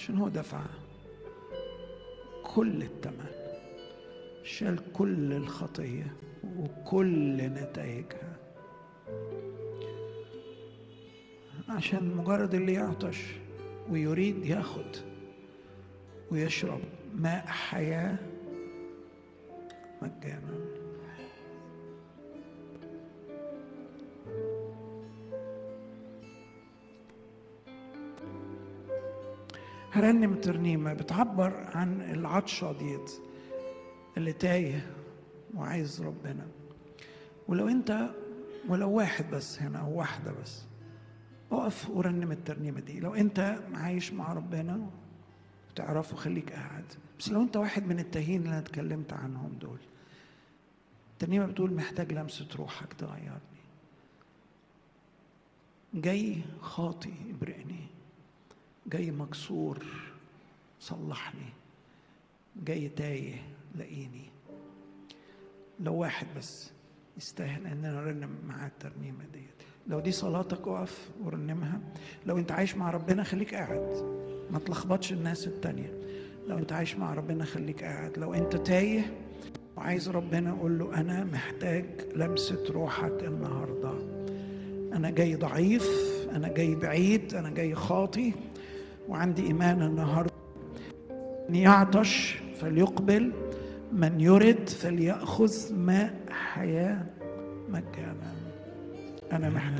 عشان هو دفع كل الثمن شال كل الخطية وكل نتائجها عشان مجرد اللي يعطش ويريد ياخد ويشرب ماء حياة مجانا هرنم ترنيمة بتعبر عن العطشة ديت اللي تايه وعايز ربنا ولو انت ولو واحد بس هنا او واحدة بس اقف ورنم الترنيمة دي لو انت عايش مع ربنا وتعرفه خليك قاعد بس لو انت واحد من التاهين اللي انا اتكلمت عنهم دول الترنيمة بتقول محتاج لمسة روحك تغيرني جاي خاطي ابرئني جاي مكسور صلحني جاي تايه لاقيني لو واحد بس يستاهل ان انا ارنم معاه الترنيمه ديت لو دي صلاتك اقف ورنمها لو انت عايش مع ربنا خليك قاعد ما تلخبطش الناس التانية لو انت عايش مع ربنا خليك قاعد لو انت تايه وعايز ربنا قول له انا محتاج لمسه روحك النهارده انا جاي ضعيف انا جاي بعيد انا جاي خاطي وعندي ايمان النهارده من يعطش فليقبل من يرد فليأخذ ماء حياة مجانا أنا محتاج